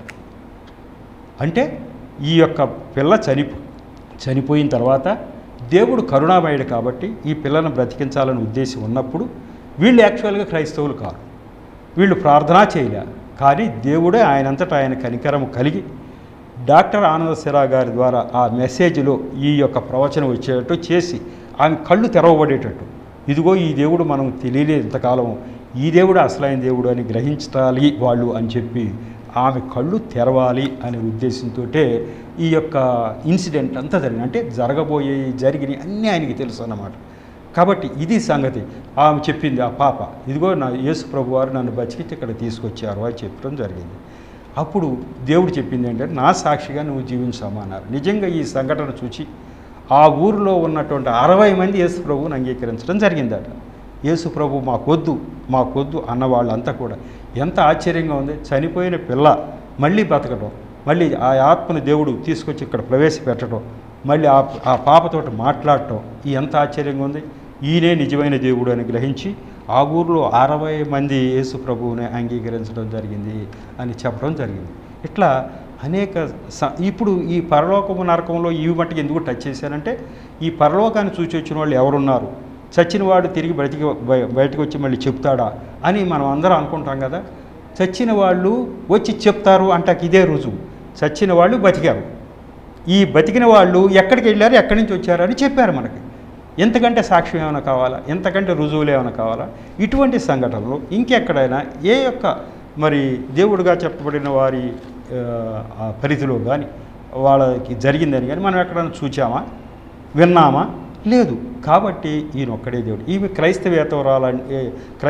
అంటే ఈ యొక్క పిల్ల చనిపో చనిపోయిన తర్వాత దేవుడు కరుణామయుడు కాబట్టి ఈ పిల్లను బ్రతికించాలని ఉద్దేశం ఉన్నప్పుడు వీళ్ళు యాక్చువల్గా క్రైస్తవులు కాదు వీళ్ళు ప్రార్థన చేయలే కానీ దేవుడే ఆయనంతటా ఆయన కనికరం కలిగి డాక్టర్ ఆనంద సిరా గారి ద్వారా ఆ మెసేజ్లో ఈ యొక్క ప్రవచనం వచ్చేటట్టు చేసి ఆమె కళ్ళు తెరవబడేటట్టు ఇదిగో ఈ దేవుడు మనం తెలియలేదు ఇంతకాలం ఈ దేవుడు అసలైన దేవుడు అని గ్రహించాలి వాళ్ళు అని చెప్పి ఆమె కళ్ళు తెరవాలి అనే ఉద్దేశంతో ఈ యొక్క ఇన్సిడెంట్ అంతా జరిగింది అంటే జరగబోయే జరిగిన అన్నీ ఆయనకి తెలుసు అన్నమాట కాబట్టి ఇది సంగతి ఆమె చెప్పింది ఆ పాప ఇదిగో నా యేసు ప్రభు వారు నన్ను బతికించి ఇక్కడ తీసుకొచ్చారు అని చెప్పడం జరిగింది అప్పుడు దేవుడు చెప్పింది ఏంటంటే నా సాక్షిగా నువ్వు జీవించామన్నారు నిజంగా ఈ సంఘటన చూసి ఆ ఊరిలో ఉన్నటువంటి అరవై మంది యేసు ప్రభువుని అంగీకరించడం జరిగిందట యేసు ప్రభు మాకొద్దు మాకొద్దు అన్న వాళ్ళంతా కూడా ఎంత ఆశ్చర్యంగా ఉంది చనిపోయిన పిల్ల మళ్ళీ బతకడం మళ్ళీ ఆ ఆత్మను దేవుడు తీసుకొచ్చి ఇక్కడ ప్రవేశపెట్టడం మళ్ళీ ఆ ఆ పాపతోటి మాట్లాడటం ఈ ఎంత ఆశ్చర్యంగా ఉంది ఈయనే నిజమైన దేవుడు అని గ్రహించి ఆ ఊరిలో అరవై మంది యేసు ప్రభువుని అంగీకరించడం జరిగింది అని చెప్పడం జరిగింది ఇట్లా అనేక స ఇప్పుడు ఈ పరలోకము నరకంలో ఈ మట్టుకు ఎందుకు టచ్ చేశానంటే ఈ పరలోకాన్ని చూసి వచ్చిన వాళ్ళు ఎవరున్నారు చచ్చిన వాడు తిరిగి బయటికి బయ- బయటకు వచ్చి మళ్ళీ చెప్తాడా అని మనం అందరం అనుకుంటాం కదా చచ్చిన వాళ్ళు వచ్చి చెప్తారు అంటాకి ఇదే రుజువు చచ్చిన వాళ్ళు బతికారు ఈ బతికిన వాళ్ళు ఎక్కడికి వెళ్ళారు ఎక్కడి నుంచి వచ్చారు అని చెప్పారు మనకి ఎంతకంటే సాక్ష్యం ఏమైనా కావాలా ఎంతకంటే రుజువులు ఏమైనా కావాలా ఇటువంటి సంఘటనలు ఇంకెక్కడైనా ఏ యొక్క మరి దేవుడుగా చెప్పబడిన వారి ఆ, ఆ పరిధిలో కానీ వాళ్ళకి జరిగిందని కానీ మనం ఎక్కడైనా చూచామా విన్నామా లేదు కాబట్టి ఈయన ఒక్కడే దేవుడు ఈమె క్రైస్తవేతవరాలు అంటే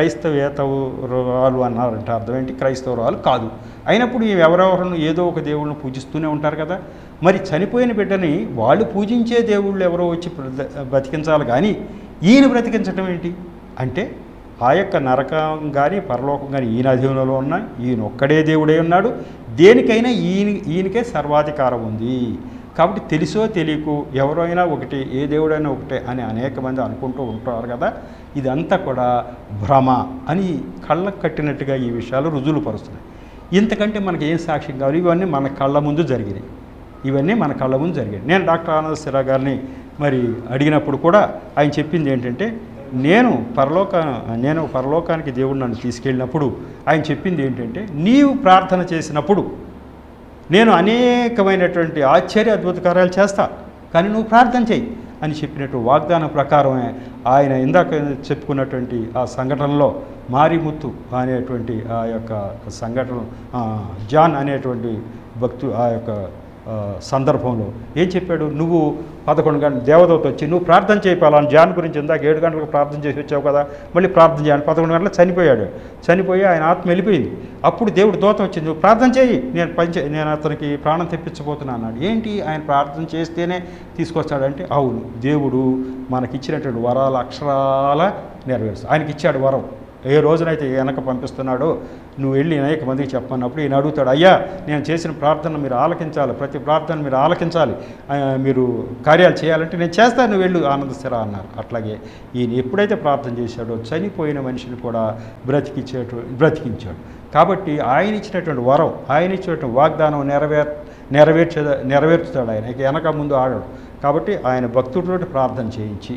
క్రైస్తవేతవరాలు అన్నారంటే అర్థం ఏంటి క్రైస్తవరాలు కాదు అయినప్పుడు ఈమె ఎవరెవరిని ఏదో ఒక దేవుళ్ళని పూజిస్తూనే ఉంటారు కదా మరి చనిపోయిన బిడ్డని వాళ్ళు పూజించే దేవుళ్ళు ఎవరో వచ్చి బ్రత- బతికించాలి కానీ ఈయన బ్రతికించడం ఏంటి అంటే ఆ యొక్క నరకం కానీ పరలోకం కానీ ఈయన అధీనంలో ఉన్నాయి ఈయన ఒక్కడే దేవుడే ఉన్నాడు దేనికైనా ఈయన ఈయనకే సర్వాధికారం ఉంది కాబట్టి తెలుసో తెలియకు ఎవరైనా ఒకటి ఏ దేవుడైనా ఒకటే అని అనేక మంది అనుకుంటూ ఉంటారు కదా ఇదంతా కూడా భ్రమ అని కళ్ళకు కట్టినట్టుగా ఈ విషయాలు రుజువులు పరుస్తున్నాయి ఇంతకంటే మనకి ఏం సాక్ష్యం కావాలి ఇవన్నీ మన కళ్ళ ముందు జరిగినాయి ఇవన్నీ మన కళ్ళ ముందు జరిగాయి నేను డాక్టర్ ఆనంద సిరా గారిని మరి అడిగినప్పుడు కూడా ఆయన చెప్పింది ఏంటంటే నేను పరలోక నేను పరలోకానికి దేవుడు నన్ను తీసుకెళ్ళినప్పుడు ఆయన చెప్పింది ఏంటంటే నీవు ప్రార్థన చేసినప్పుడు నేను అనేకమైనటువంటి ఆశ్చర్య అద్భుత కార్యాలు చేస్తా కానీ నువ్వు ప్రార్థన చేయి అని చెప్పినట్టు వాగ్దానం ప్రకారమే ఆయన ఇందాక చెప్పుకున్నటువంటి ఆ సంఘటనలో మారిముత్తు అనేటువంటి ఆ యొక్క సంఘటన ఆ, జాన్ అనేటువంటి భక్తు ఆ యొక్క ఆ, సందర్భంలో ఏం చెప్పాడు నువ్వు పదకొండు గంటల దేవదూత వచ్చి నువ్వు ప్రార్థన చేయాలని జాన్ గురించి ఇందాక ఏడు గంటలకు ప్రార్థన చేసి వచ్చావు కదా మళ్ళీ ప్రార్థన చేయాలి పదకొండు గంటలకు చనిపోయాడు చనిపోయి ఆయన ఆత్మ వెళ్ళిపోయింది అప్పుడు దేవుడు దోత వచ్చింది నువ్వు ప్రార్థన చేయి నేను పంచ నేను అతనికి ప్రాణం తెప్పించబోతున్నా అన్నాడు ఏంటి ఆయన ప్రార్థన చేస్తేనే తీసుకొస్తాడంటే అవును దేవుడు మనకిచ్చినటువంటి వరాల అక్షరాల నెరవేరుస్తాడు ఆయనకి ఇచ్చాడు వరం ఏ రోజునైతే వెనక పంపిస్తున్నాడో నువ్వు వెళ్ళి అనేక మందికి చెప్పన్నప్పుడు ఈయన అడుగుతాడు అయ్యా నేను చేసిన ప్రార్థన మీరు ఆలకించాలి ప్రతి ప్రార్థన మీరు ఆలకించాలి ఆ, మీరు కార్యాలు చేయాలంటే నేను చేస్తాను నువ్వు వెళ్ళు ఆనందస్థిరా అన్నారు అట్లాగే ఈయన ఎప్పుడైతే ప్రార్థన చేశాడో చనిపోయిన మనిషిని కూడా బ్రతికించేటు బ్రతికించాడు కాబట్టి ఆయన ఇచ్చినటువంటి వరం ఆయన ఇచ్చినటువంటి వాగ్దానం నెరవేర్ నెరవేర్చే నెరవేర్చుతాడు ఆయన ఇక వెనక ముందు ఆడాడు కాబట్టి ఆయన భక్తుడితో ప్రార్థన చేయించి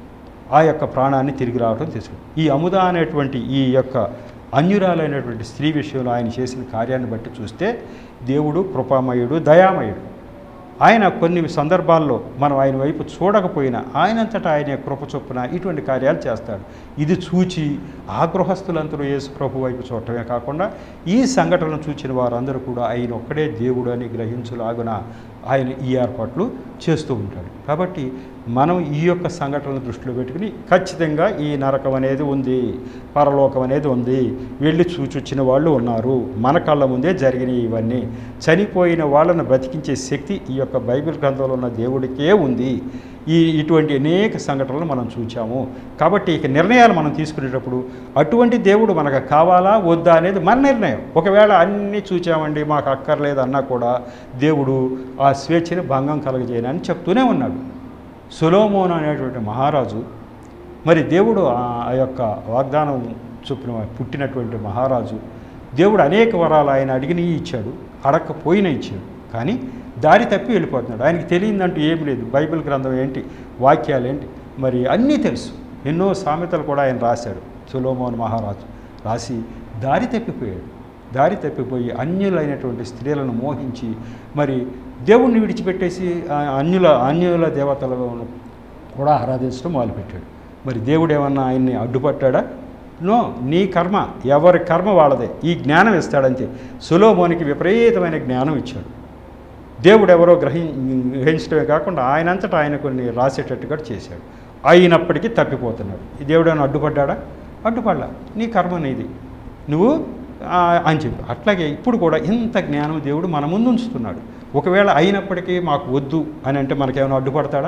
ఆ యొక్క ప్రాణాన్ని తిరిగి రావడం తీసుకు ఈ అముద అనేటువంటి ఈ యొక్క అన్యురాలైనటువంటి స్త్రీ విషయంలో ఆయన చేసిన కార్యాన్ని బట్టి చూస్తే దేవుడు కృపామయుడు దయామయుడు ఆయన కొన్ని సందర్భాల్లో మనం ఆయన వైపు చూడకపోయినా ఆయనంతటా ఆయన కృప చొప్పున ఇటువంటి కార్యాలు చేస్తాడు ఇది చూచి ఆ గృహస్థులందరూ యేసు ప్రభు వైపు చూడటమే కాకుండా ఈ సంఘటనను చూచిన వారందరూ కూడా ఆయన ఒక్కడే దేవుడు అని గ్రహించులాగున ఆయన ఈ ఏర్పాట్లు చేస్తూ ఉంటాడు కాబట్టి మనం ఈ యొక్క సంఘటనలు దృష్టిలో పెట్టుకుని ఖచ్చితంగా ఈ నరకం అనేది ఉంది పరలోకం అనేది ఉంది వెళ్ళి చూచొచ్చిన వాళ్ళు ఉన్నారు మన కళ్ళ ముందే జరిగినాయి ఇవన్నీ చనిపోయిన వాళ్ళను బ్రతికించే శక్తి ఈ యొక్క బైబిల్ గ్రంథంలో ఉన్న దేవుడికే ఉంది ఈ ఇటువంటి అనేక సంఘటనలు మనం చూచాము కాబట్టి ఇక నిర్ణయాలు మనం తీసుకునేటప్పుడు అటువంటి దేవుడు మనకు కావాలా వద్దా అనేది మన నిర్ణయం ఒకవేళ అన్నీ చూచామండి మాకు అక్కర్లేదు అన్నా కూడా దేవుడు ఆ స్వేచ్ఛని భంగం కలగజేయనని చెప్తూనే ఉన్నాడు సులోమోన్ అనేటువంటి మహారాజు మరి దేవుడు ఆ- ఆ యొక్క వాగ్దానం చొప్పున పుట్టినటువంటి మహారాజు దేవుడు అనేక వరాలు ఆయన అడిగినవి ఇచ్చాడు అడగకపోయినా ఇచ్చాడు కానీ దారి తప్పి వెళ్ళిపోతున్నాడు ఆయనకి తెలియదంటూ ఏమి లేదు బైబిల్ గ్రంథం ఏంటి వాక్యాలు ఏంటి మరి అన్నీ తెలుసు ఎన్నో సామెతలు కూడా ఆయన రాశాడు సులోమోన్ మహారాజు రాసి దారి తప్పిపోయాడు దారి తప్పిపోయి అన్యులైనటువంటి స్త్రీలను మోహించి మరి దేవుణ్ణి విడిచిపెట్టేసి ఆ అన్యుల అన్యుల దేవతలను కూడా ఆరాధించడం మొదలుపెట్టాడు మరి దేవుడు ఏమన్నా ఆయన్ని అడ్డుపట్టాడా నో నీ కర్మ ఎవరి కర్మ వాళ్ళదే ఈ జ్ఞానం ఇస్తాడంతే సులోమోనికి విపరీతమైన జ్ఞానం ఇచ్చాడు దేవుడు ఎవరో గ్రహి గ్రహించడమే కాకుండా ఆయనంతటా ఆయన కొన్ని రాసేటట్టుగా చేశాడు అయినప్పటికీ తప్పిపోతున్నాడు ఈ దేవుడు ఏమైనా అడ్డుపడ్డాడా అడ్డుపడలా నీ కర్మ నీది నువ్వు ఆ, అని చెప్పి అట్లాగే ఇప్పుడు కూడా ఇంత జ్ఞానం దేవుడు మన ముందు ఉంచుతున్నాడు ఒకవేళ అయినప్పటికీ మాకు వద్దు అని అంటే మనకేమైనా అడ్డుపడతాడా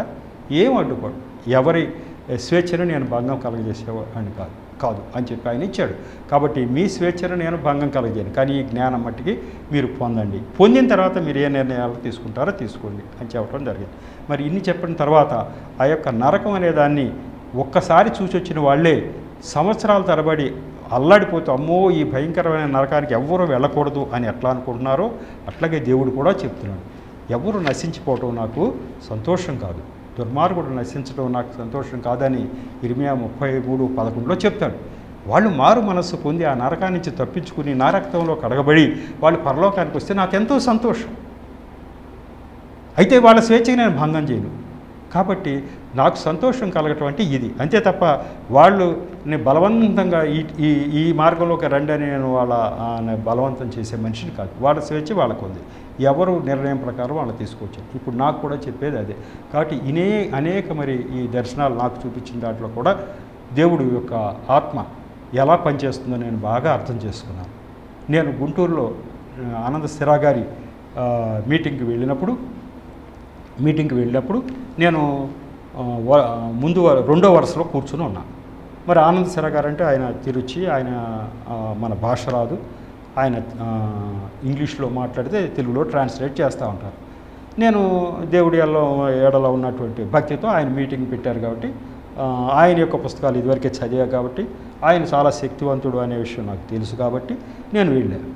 ఏం అడ్డుపడు ఎవరి స్వేచ్ఛను నేను భంగం కలగజేసేవాడిని కాదు కాదు అని చెప్పి ఆయన ఇచ్చాడు కాబట్టి మీ స్వేచ్ఛను నేను భంగం కలగజేయను కానీ ఈ జ్ఞానం మట్టికి మీరు పొందండి పొందిన తర్వాత మీరు ఏ నిర్ణయాలు తీసుకుంటారో తీసుకోండి అని చెప్పడం జరిగింది మరి ఇన్ని చెప్పిన తర్వాత ఆ యొక్క నరకం అనే దాన్ని ఒక్కసారి చూసి వచ్చిన వాళ్ళే సంవత్సరాల తరబడి అల్లాడిపోతూ అమ్మో ఈ భయంకరమైన నరకానికి ఎవ్వరూ వెళ్ళకూడదు అని ఎట్లా అనుకుంటున్నారో అట్లాగే దేవుడు కూడా చెప్తున్నాడు ఎవరు నశించిపోవటం నాకు సంతోషం కాదు దుర్మార్గుడు నశించడం నాకు సంతోషం కాదని ఇరిమియా ముప్పై మూడు పదకొండులో చెప్తాడు వాళ్ళు మారు మనస్సు పొంది ఆ నరకాన్ని నుంచి తప్పించుకుని నా రక్తంలో కడగబడి వాళ్ళు పరలోకానికి వస్తే నాకెంతో సంతోషం అయితే వాళ్ళ స్వేచ్ఛకి నేను భంగం చేయను కాబట్టి నాకు సంతోషం కలగటం అంటే ఇది అంతే తప్ప వాళ్ళు నేను బలవంతంగా ఈ ఈ ఈ మార్గంలోకి రండి అని నేను వాళ్ళ ఆ, నే- బలవంతం చేసే మనిషిని కాదు వాళ్ళ స్వేచ్ఛ వాళ్ళకు ఉంది ఎవరు నిర్ణయం ప్రకారం వాళ్ళు తీసుకొచ్చారు ఇప్పుడు నాకు కూడా చెప్పేది అదే కాబట్టి ఇనే అనేక మరి ఈ దర్శనాలు నాకు చూపించిన దాంట్లో కూడా దేవుడు యొక్క ఆత్మ ఎలా పనిచేస్తుందో నేను బాగా అర్థం చేసుకున్నాను నేను గుంటూరులో ఆ, ఆనంద స్థిరా గారి ఆ, మీటింగ్కి వెళ్ళినప్పుడు మీటింగ్కి వెళ్ళినప్పుడు నేను ఆ, వ- ముందు వ- రెండో వరుసలో కూర్చుని ఉన్నాను మరి ఆనంద్ సిర గారు అంటే ఆయన తిరుచి ఆయన ఆ, మన భాష రాదు ఆయన ఆ, ఇంగ్లీష్లో మాట్లాడితే తెలుగులో ట్రాన్స్లేట్ చేస్తూ ఉంటారు నేను దేవుడి ఎల్లో ఏడలో ఉన్నటువంటి భక్తితో ఆయన మీటింగ్ పెట్టారు కాబట్టి ఆ, ఆయన యొక్క పుస్తకాలు ఇదివరకే చదివా కాబట్టి ఆయన చాలా శక్తివంతుడు అనే విషయం నాకు తెలుసు కాబట్టి నేను వెళ్ళాను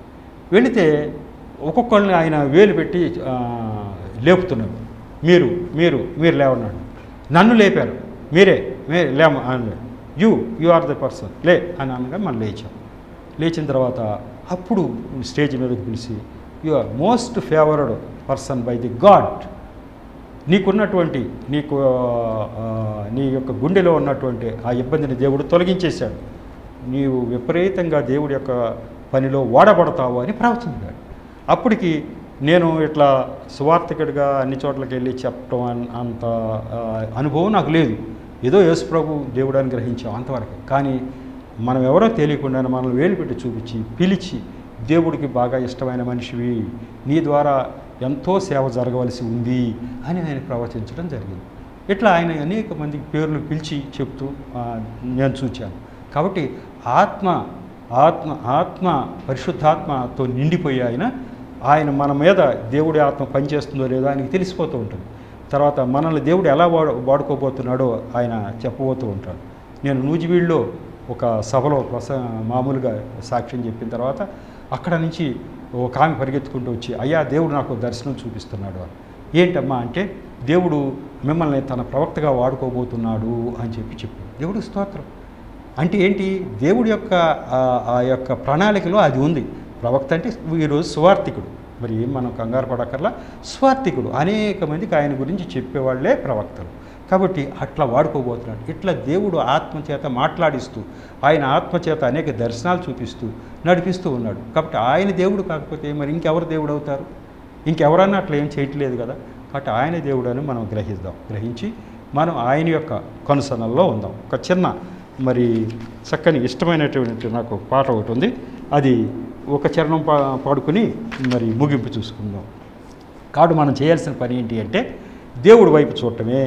వెళితే ఒక్కొక్కరిని ఆయన వేలు పెట్టి ఆ, లేపుతున్నాడు మీరు మీరు మీరు లేవన్నాడు నన్ను లేపారు మీరే మే లేమ అన్నాడు you you are the person లే అని అనగా మనం లేచాం లేచిన తర్వాత అప్పుడు స్టేజ్ మీదకి పిలిచి you are most favoured person by the God నీకున్నటువంటి నీకు ఆ, నీ యొక్క గుండెలో ఉన్నటువంటి ఆ ఇబ్బందిని దేవుడు తొలగించేశాడు నీవు విపరీతంగా దేవుడి యొక్క పనిలో వాడబడతావు అని ప్రవచించాడు అప్పటికి నేను ఇట్లా సువార్థకుడిగా అన్ని చోట్లకి వెళ్ళి చెప్పడం అన్- అంత ఆ, అనుభవం నాకు లేదు ఏదో యేసు ప్రభు దేవుడు అని గ్రహించాం అంతవరకు కానీ మనం ఎవరో తెలియకుండా మనల్ని వేలు పెట్టి చూపించి పిలిచి దేవుడికి బాగా ఇష్టమైన మనిషివి నీ ద్వారా ఎంతో సేవ జరగవలసి ఉంది అని ఆయన ప్రవచించడం జరిగింది ఇట్లా ఆయన అనేక మందికి పేర్లు పిలిచి చెప్తూ ఆ, నేను చూచాను కాబట్టి ఆత్మ ఆత్మ ఆత్మ పరిశుద్ధాత్మతో నిండిపోయి ఆయన ఆయన మన మీద దేవుడి ఆత్మ పనిచేస్తుందో లేదో ఆయనకి తెలిసిపోతూ ఉంటుంది తర్వాత మనల్ని దేవుడు ఎలా వాడు వాడుకోబోతున్నాడో ఆయన చెప్పబోతూ ఉంటాడు నేను నూజివీడులో ఒక సభలో ప్రస మామూలుగా సాక్ష్యం చెప్పిన తర్వాత అక్కడ నుంచి ఒక ఆమె పరిగెత్తుకుంటూ వచ్చి అయ్యా దేవుడు నాకు దర్శనం చూపిస్తున్నాడు అని ఏంటమ్మా అంటే దేవుడు మిమ్మల్ని తన ప్రవక్తగా వాడుకోబోతున్నాడు అని చెప్పి చెప్పాడు దేవుడు స్తోత్రం అంటే ఏంటి దేవుడి యొక్క ఆ- ఆ యొక్క ప్రణాళికలో అది ఉంది ప్రవక్త అంటే ఈరోజు సువార్థికుడు మరి ఏం మనం కంగారు పడక్కర్లా స్వార్థికుడు అనేక మందికి ఆయన గురించి చెప్పేవాళ్లే ప్రవక్తలు కాబట్టి అట్లా వాడుకోబోతున్నాడు ఇట్లా దేవుడు ఆత్మచేత మాట్లాడిస్తూ ఆయన ఆత్మచేత అనేక దర్శనాలు చూపిస్తూ నడిపిస్తూ ఉన్నాడు కాబట్టి ఆయన దేవుడు కాకపోతే మరి ఇంకెవరు దేవుడు అవుతారు ఇంకెవరన్నా అట్లా ఏం చేయట్లేదు కదా కాబట్టి ఆయన దేవుడు అని మనం గ్రహిద్దాం గ్రహించి మనం ఆయన యొక్క కనుసనల్లో ఉందాం ఒక చిన్న మరి చక్కని ఇష్టమైనటువంటి నాకు ఒక పాట ఒకటి ఉంది అది ఒక చరణం పా పాడుకుని మరి ముగింపు చూసుకుందాం కాబట్టి మనం చేయాల్సిన పని ఏంటి అంటే దేవుడి వైపు చూడటమే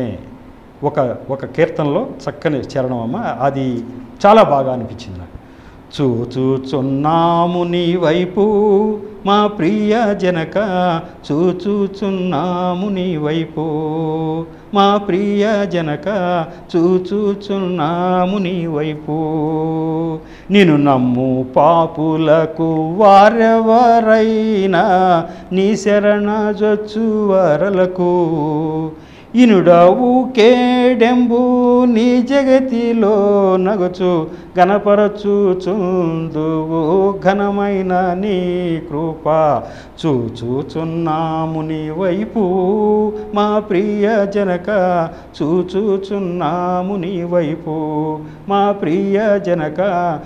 ఒక ఒక కీర్తనలో చక్కని చరణం అమ్మ అది చాలా బాగా అనిపించింది నాకు చూచుచున్నాము నీ వైపు మా ప్రియ జనక చూచుచున్నాము నీ వైపు మా ప్రియ జనక చూచుచున్నాము నీ వైపు నిన్ను నమ్ము పాపులకు వారెవరైనా నీ శరణ జొచ్చు వరలకు ఇనుడవు కేడెంబు నీ జగతిలో నగుచు గణపరచుచుందువు ఘనమైన నీ కృప చూచుచున్నాము నీ వైపు మా ప్రియ జనక చూచుచున్నాము నీ వైపు మా ప్రియ జనక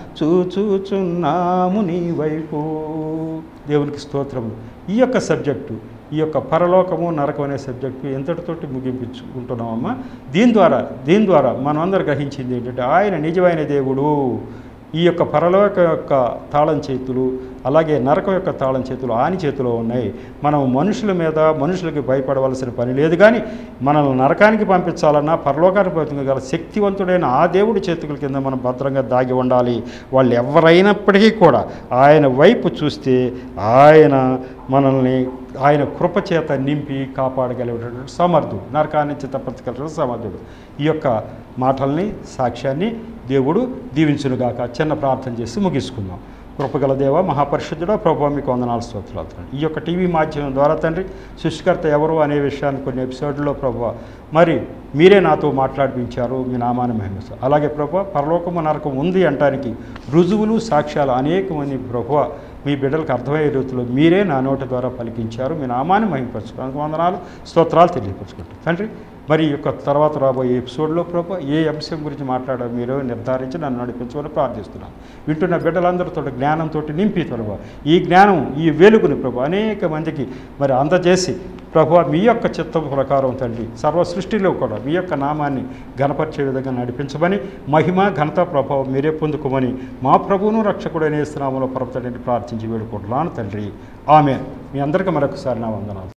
చూచుచున్నాము నీ వైపు దేవునికి స్తోత్రము ఈ యొక్క సబ్జెక్టు ఈ యొక్క పరలోకము నరకం అనే సబ్జెక్టు ఎంతటితోటి ముగింపించుకుంటున్నామమ్మా దీని ద్వారా దీని ద్వారా మనం అందరు గ్రహించింది ఏంటంటే ఆయన నిజమైన దేవుడు ఈ యొక్క పరలోక యొక్క తాళం చేతులు అలాగే నరకం యొక్క తాళం చేతులు ఆని చేతిలో ఉన్నాయి మనం మనుషుల మీద మనుషులకి భయపడవలసిన పని లేదు కానీ మనల్ని నరకానికి పంపించాలన్నా పరలోకానికి పంపించగల శక్తివంతుడైన ఆ దేవుడి చేతుల కింద మనం భద్రంగా దాగి ఉండాలి వాళ్ళు ఎవరైనప్పటికీ కూడా ఆయన వైపు చూస్తే ఆయన మనల్ని ఆయన కృపచేత నింపి కాపాడగలిగేటటువంటి సమర్థుడు నరకాన్ని నుంచి తప్పించగలిగిన సమర్థుడు ఈ యొక్క మాటల్ని సాక్ష్యాన్ని దేవుడు దీవించునుగాక చిన్న ప్రార్థన చేసి ముగించుకుందాం కృపగల దేవ మహాపరిశుద్ధుడ ప్రభావ మీకు వందనాలు స్తోత్రాలు తండ్రి. ఈ యొక్క టీవీ మాధ్యమం ద్వారా తండ్రి సృష్టికర్త ఎవరు అనే విషయాన్ని కొన్ని ఎపిసోడ్లో ప్రభావ మరి మీరే నాతో మాట్లాడిపించారు మీ నామాన్ని మహిమిస్తారు అలాగే ప్రభావ పరలోకము నరకం ఉంది అంటానికి రుజువులు సాక్ష్యాలు అనేక మంది ప్రభావ మీ బిడ్డలకు అర్థమయ్యే రీతిలో మీరే నా నోటి ద్వారా పలికించారు మీ నామాన్ని మహిమపరచుకోవడానికి వందనాలు స్తోత్రాలు తెలియపరచుకుంటారు తండ్రి మరి ఈ యొక్క తర్వాత రాబోయే ఎపిసోడ్లో ప్రభు ఏ అంశం గురించి మాట్లాడారో మీరు నిర్ధారించి నన్ను నడిపించమని ప్రార్థిస్తున్నాను వింటున్న బిడ్డలందరితో జ్ఞానంతో నింపి ప్రభు ఈ జ్ఞానం ఈ వెలుగుని ప్రభు అనేక మందికి మరి అందజేసి ప్రభు మీ యొక్క చిత్తం ప్రకారం తండ్రి సర్వ సృష్టిలో కూడా మీ యొక్క నామాన్ని ఘనపరిచే విధంగా నడిపించమని మహిమ ఘనత ప్రభావం మీరే పొందుకోమని మా ప్రభువును రక్షకుడైన స్నామంలో పరపతని ప్రార్థించి వేడుకుంటున్నాను తండ్రి ఆమె మీ అందరికీ మరొకసారి నా వందనాలు